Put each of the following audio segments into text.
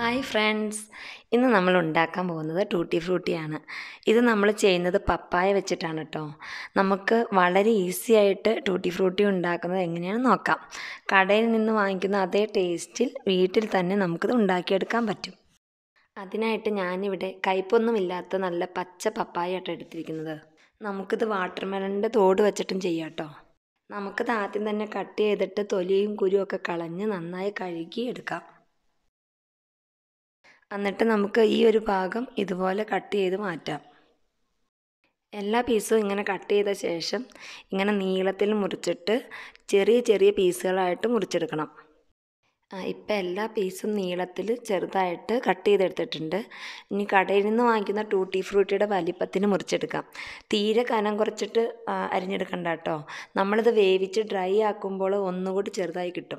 hi friends ഇന്ന് നമ്മൾ ഉണ്ടാക്കാൻ പോകുന്നത് ടൂട്ടി ഫ്രൂട്ടിയാണ് ഇത് നമ്മൾ ചെയ്യുന്നത് പപ്പായ വെച്ചിട്ടാണ് കേട്ടോ നമുക്ക് വളരെ ഈസി ആയിട്ട് ടൂട്ടി ഫ്രൂട്ടി ഉണ്ടാക്കുന്നത് എങ്ങനെയാണെന്ന് നോക്കാം കടയിൽ നിന്ന് വാങ്ങിക്കുന്ന അതേ ടേസ്റ്റിൽ വീട്ടിൽ തന്നെ നമുക്കിത് ഉണ്ടാക്കിയെടുക്കാൻ പറ്റും അതിനായിട്ട് ഞാനിവിടെ കയ്പൊന്നുമില്ലാത്ത നല്ല പച്ച പപ്പായ ആട്ടോ എടുത്തിരിക്കുന്നത് നമുക്കിത് വാട്ടർമെലണിൻ്റെ തോട് വെച്ചിട്ടും ചെയ്യാം കേട്ടോ നമുക്കിത് ആദ്യം തന്നെ കട്ട് ചെയ്തിട്ട് തൊലിയും കുരുവും ഒക്കെ കളഞ്ഞ് നന്നായി കഴുകി എടുക്കാം എന്നിട്ട് നമുക്ക് ഈ ഒരു ഭാഗം ഇതുപോലെ കട്ട് ചെയ്ത് മാറ്റാം എല്ലാ പീസും ഇങ്ങനെ കട്ട് ചെയ്ത ശേഷം ഇങ്ങനെ നീളത്തിൽ മുറിച്ചിട്ട് ചെറിയ ചെറിയ പീസുകളായിട്ട് മുറിച്ചെടുക്കണം ഇപ്പം എല്ലാ പീസും നീളത്തിൽ ചെറുതായിട്ട് കട്ട് ചെയ്തെടുത്തിട്ടുണ്ട് ഇനി കടയിൽ നിന്ന് വാങ്ങിക്കുന്ന ടൂട്ടി ഫ്രൂട്ടിയുടെ വലിപ്പത്തിന് മുറിച്ചെടുക്കാം തീരെ കനം കുറച്ചിട്ട് അരിഞ്ഞെടുക്കണ്ട കേട്ടോ നമ്മളിത് വേവിച്ച് ഡ്രൈ ആക്കുമ്പോൾ ഒന്നുകൂടി ചെറുതായി കിട്ടും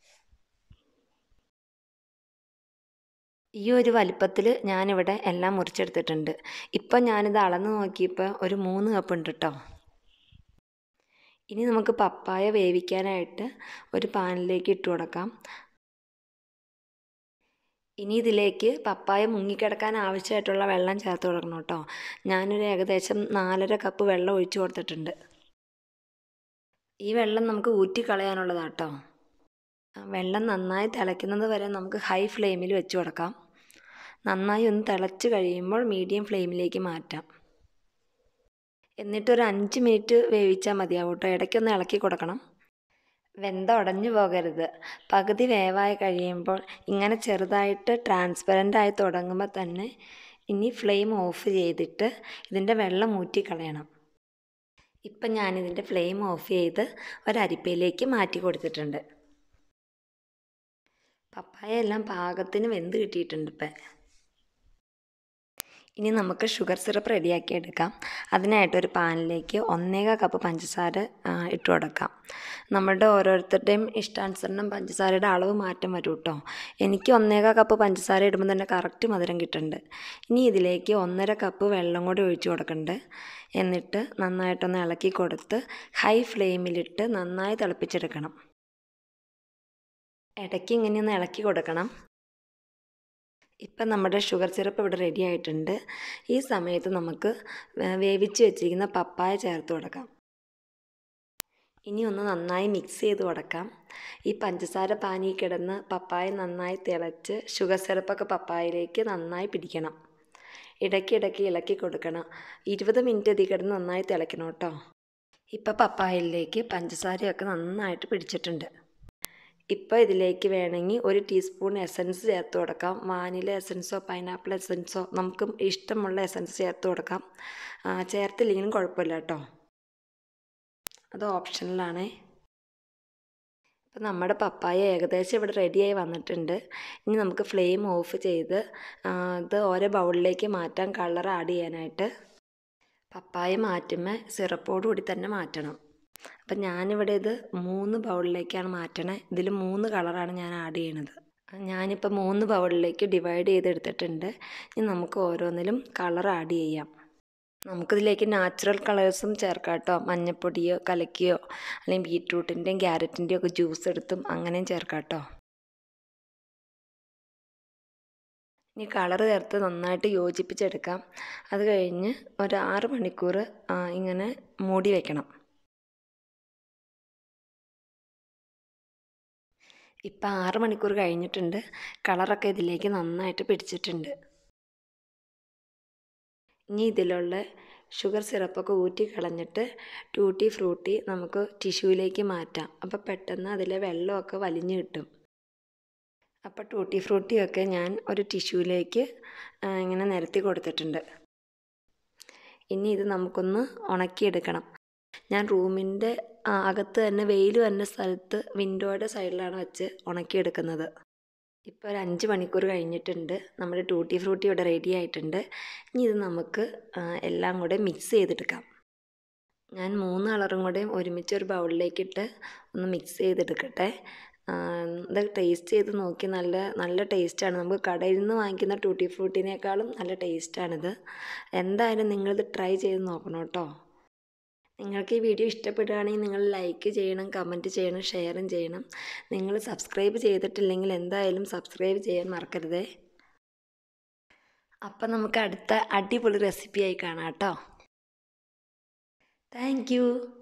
ഈ ഒരു വലിപ്പത്തിൽ ഞാനിവിടെ എല്ലാം മുറിച്ചെടുത്തിട്ടുണ്ട് ഇപ്പം ഞാനിത് അളന്ന് നോക്കിയപ്പോൾ ഒരു മൂന്ന് കപ്പ് ഉണ്ട് കേട്ടോ ഇനി നമുക്ക് പപ്പായ വേവിക്കാനായിട്ട് ഒരു പാനിലേക്ക് ഇട്ട് കൊടുക്കാം ഇനി ഇതിലേക്ക് പപ്പായ മുങ്ങിക്കിടക്കാൻ ആവശ്യമായിട്ടുള്ള വെള്ളം ചേർത്ത് കൊടുക്കണം കേട്ടോ ഞാനൊരു ഏകദേശം നാലര കപ്പ് വെള്ളം ഒഴിച്ചു കൊടുത്തിട്ടുണ്ട് ഈ വെള്ളം നമുക്ക് ഊറ്റിക്കളയാനുള്ളതാണ് കേട്ടോ വെള്ളം നന്നായി തിളയ്ക്കുന്നത് വരെ നമുക്ക് ഹൈ ഫ്ലെയിമിൽ വെച്ച് കൊടുക്കാം നന്നായി ഒന്ന് തിളച്ച് കഴിയുമ്പോൾ മീഡിയം ഫ്ലെയിമിലേക്ക് മാറ്റാം എന്നിട്ടൊരു അഞ്ച് മിനിറ്റ് വേവിച്ചാൽ മതിയാവും കേട്ടോ ഇടയ്ക്കൊന്ന് ഇളക്കി കൊടുക്കണം വെന്ത ഉടഞ്ഞു പോകരുത് പകുതി വേവായി കഴിയുമ്പോൾ ഇങ്ങനെ ചെറുതായിട്ട് ട്രാൻസ്പെറൻ്റ് ആയി തുടങ്ങുമ്പോൾ തന്നെ ഇനി ഫ്ലെയിം ഓഫ് ചെയ്തിട്ട് ഇതിൻ്റെ വെള്ളം ഊറ്റിക്കളയണം ഇപ്പം ഞാനിതിൻ്റെ ഫ്ലെയിം ഓഫ് ചെയ്ത് ഒരരിപ്പയിലേക്ക് മാറ്റി കൊടുത്തിട്ടുണ്ട് പപ്പായ എല്ലാം പാകത്തിന് വെന്ത് കിട്ടിയിട്ടുണ്ട് ഇപ്പം ഇനി നമുക്ക് ഷുഗർ സിറപ്പ് റെഡിയാക്കി എടുക്കാം അതിനായിട്ട് ഒരു പാനിലേക്ക് ഒന്നേക കപ്പ് പഞ്ചസാര ഇട്ട് കൊടുക്കാം നമ്മുടെ ഓരോരുത്തരുടെയും ഇഷ്ടാനുസരണം പഞ്ചസാരയുടെ അളവ് മാറ്റം വരും കേട്ടോ എനിക്ക് ഒന്നേക കപ്പ് പഞ്ചസാര ഇടുമ്പോൾ തന്നെ കറക്റ്റ് മധുരം കിട്ടുന്നുണ്ട് ഇനി ഇതിലേക്ക് ഒന്നര കപ്പ് വെള്ളം കൂടി ഒഴിച്ചു കൊടുക്കുന്നുണ്ട് എന്നിട്ട് നന്നായിട്ടൊന്ന് ഇളക്കി കൊടുത്ത് ഹൈ ഫ്ലെയിമിലിട്ട് നന്നായി തിളപ്പിച്ചെടുക്കണം ഇടയ്ക്ക് ഇങ്ങനെയൊന്ന് ഇളക്കി കൊടുക്കണം ഇപ്പം നമ്മുടെ ഷുഗർ സിറപ്പ് ഇവിടെ റെഡി ആയിട്ടുണ്ട് ഈ സമയത്ത് നമുക്ക് വേവിച്ച് വെച്ചിരിക്കുന്ന പപ്പായ ചേർത്ത് കൊടുക്കാം ഇനി ഒന്ന് നന്നായി മിക്സ് ചെയ്ത് കൊടുക്കാം ഈ പഞ്ചസാര പാനി കിടന്ന് പപ്പായ നന്നായി തിളച്ച് ഷുഗർ സിറപ്പൊക്കെ പപ്പായയിലേക്ക് നന്നായി പിടിക്കണം ഇടയ്ക്കിടയ്ക്ക് ഇളക്കി കൊടുക്കണം ഇരുപത് മിനിറ്റ് ഇതിൽ കിടന്ന് നന്നായി തിളയ്ക്കണം കേട്ടോ ഇപ്പം പപ്പായയിലേക്ക് പഞ്ചസാരയൊക്കെ നന്നായിട്ട് പിടിച്ചിട്ടുണ്ട് ഇപ്പോൾ ഇതിലേക്ക് വേണമെങ്കിൽ ഒരു ടീസ്പൂൺ എസൻസ് ചേർത്ത് കൊടുക്കാം വാനില എസൻസോ പൈനാപ്പിൾ എസൻസോ നമുക്ക് ഇഷ്ടമുള്ള എസൻസ് ചേർത്ത് കൊടുക്കാം ചേർത്തില്ലെങ്കിലും കുഴപ്പമില്ല കേട്ടോ അത് ഓപ്ഷണലാണ് ഇപ്പം നമ്മുടെ പപ്പായ ഏകദേശം ഇവിടെ റെഡിയായി വന്നിട്ടുണ്ട് ഇനി നമുക്ക് ഫ്ലെയിം ഓഫ് ചെയ്ത് ഇത് ഓരോ ബൗളിലേക്ക് മാറ്റാൻ കളർ ആഡ് ചെയ്യാനായിട്ട് പപ്പായ മാറ്റുമ്പോൾ സിറപ്പോടുകൂടി തന്നെ മാറ്റണം അപ്പം ഞാനിവിടെ ഇത് മൂന്ന് ബൗളിലേക്കാണ് മാറ്റണേ ഇതിൽ മൂന്ന് കളറാണ് ഞാൻ ആഡ് ചെയ്യണത് ഞാനിപ്പോൾ മൂന്ന് ബൗളിലേക്ക് ഡിവൈഡ് ചെയ്തെടുത്തിട്ടുണ്ട് ഇനി നമുക്ക് ഓരോന്നിലും കളർ ആഡ് ചെയ്യാം നമുക്കിതിലേക്ക് നാച്ചുറൽ കളേഴ്സും ചേർക്കാം കേട്ടോ മഞ്ഞൾപ്പൊടിയോ കലക്കിയോ അല്ലെങ്കിൽ ബീറ്റ്റൂട്ടിൻ്റെയും ക്യാരറ്റിൻ്റെയും ഒക്കെ ജ്യൂസ് എടുത്തും അങ്ങനെയും ചേർക്കാം കേട്ടോ ഇനി കളർ ചേർത്ത് നന്നായിട്ട് യോജിപ്പിച്ചെടുക്കാം അത് കഴിഞ്ഞ് ഒരു ആറ് മണിക്കൂർ ഇങ്ങനെ മൂടി വയ്ക്കണം ഇപ്പം ആറ് മണിക്കൂർ കഴിഞ്ഞിട്ടുണ്ട് കളറൊക്കെ ഇതിലേക്ക് നന്നായിട്ട് പിടിച്ചിട്ടുണ്ട് ഇനി ഇതിലുള്ള ഷുഗർ സിറപ്പൊക്കെ ഊറ്റി കളഞ്ഞിട്ട് ടൂട്ടി ഫ്രൂട്ടി നമുക്ക് ടിഷ്യൂവിലേക്ക് മാറ്റാം അപ്പോൾ പെട്ടെന്ന് അതിലെ വെള്ളമൊക്കെ വലിഞ്ഞു കിട്ടും അപ്പോൾ ടൂട്ടി ഫ്രൂട്ടിയൊക്കെ ഞാൻ ഒരു ടിഷ്യൂവിലേക്ക് ഇങ്ങനെ നിരത്തി കൊടുത്തിട്ടുണ്ട് ഇനി ഇത് നമുക്കൊന്ന് ഉണക്കിയെടുക്കണം ഞാൻ റൂമിൻ്റെ അകത്ത് തന്നെ വെയിൽ വരുന്ന സ്ഥലത്ത് വിൻഡോയുടെ സൈഡിലാണ് വെച്ച് ഉണക്കിയെടുക്കുന്നത് ഇപ്പോൾ ഒരു അഞ്ച് മണിക്കൂർ കഴിഞ്ഞിട്ടുണ്ട് നമ്മുടെ ടൂട്ടി ഫ്രൂട്ടി ഇവിടെ റെഡി ആയിട്ടുണ്ട് ഇനി ഇത് നമുക്ക് എല്ലാം കൂടെ മിക്സ് ചെയ്തെടുക്കാം ഞാൻ മൂന്ന് കളറും കൂടെ ഒരുമിച്ച് ഒരു ബൗളിലേക്കിട്ട് ഒന്ന് മിക്സ് ചെയ്തെടുക്കട്ടെ ഇത് ടേസ്റ്റ് ചെയ്ത് നോക്കി നല്ല നല്ല ടേസ്റ്റാണ് നമുക്ക് കടയിൽ നിന്ന് വാങ്ങിക്കുന്ന ടൂട്ടി ഫ്രൂട്ടിനേക്കാളും നല്ല ടേസ്റ്റാണിത് എന്തായാലും നിങ്ങളിത് ട്രൈ ചെയ്ത് നോക്കണം കേട്ടോ നിങ്ങൾക്ക് ഈ വീഡിയോ ഇഷ്ടപ്പെടുകയാണെങ്കിൽ നിങ്ങൾ ലൈക്ക് ചെയ്യണം കമൻറ്റ് ചെയ്യണം ഷെയറും ചെയ്യണം നിങ്ങൾ സബ്സ്ക്രൈബ് ചെയ്തിട്ടില്ലെങ്കിൽ എന്തായാലും സബ്സ്ക്രൈബ് ചെയ്യാൻ മറക്കരുതേ അപ്പം നമുക്ക് അടുത്ത അടിപൊളി റെസിപ്പിയായി കാണാം കേട്ടോ താങ്ക് യു